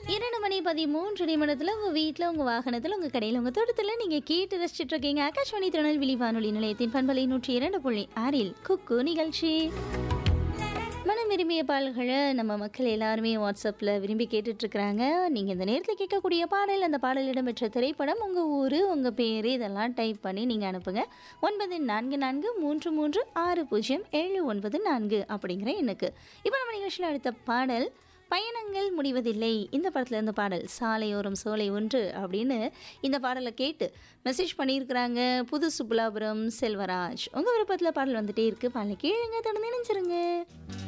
இரண்டு மணி பதிமூன்று நிமிடத்தில் உங்கள் வீட்டில் உங்கள் வாகனத்தில் உங்கள் கடையில் உங்கள் தோட்டத்தில் நீங்கள் கேட்டு ரசிச்சிட்டு இருக்கீங்க ஆகாஷ்வாணி திருநெல்வேலி வானொலி நிலையத்தின் பண்பலை நூற்றி இரண்டு புள்ளி ஆறில் குக்கு நிகழ்ச்சி மனம் விரும்பிய பாடல்களை நம்ம மக்கள் எல்லாருமே வாட்ஸ்அப்பில் விரும்பி கேட்டுட்ருக்குறாங்க நீங்கள் இந்த நேரத்தில் கேட்கக்கூடிய பாடல் அந்த பாடல் இடம்பெற்ற திரைப்படம் உங்கள் ஊர் உங்கள் பேர் இதெல்லாம் டைப் பண்ணி நீங்கள் அனுப்புங்க ஒன்பது நான்கு நான்கு மூன்று மூன்று ஆறு பூஜ்ஜியம் ஏழு ஒன்பது நான்கு அப்படிங்கிற எண்ணுக்கு இப்போ நம்ம நிகழ்ச்சியில் அடுத்த பாடல் பயணங்கள் முடிவதில்லை இந்த படத்தில் இருந்த பாடல் சாலையோரம் சோலை ஒன்று அப்படின்னு இந்த பாடலை கேட்டு மெசேஜ் பண்ணியிருக்கிறாங்க புது சுப்புலாபுரம் செல்வராஜ் உங்கள் விருப்பத்தில் பாடல் வந்துட்டே இருக்குது பாடலை கேளுங்க தொடர்ந்து நினைச்சிருங்க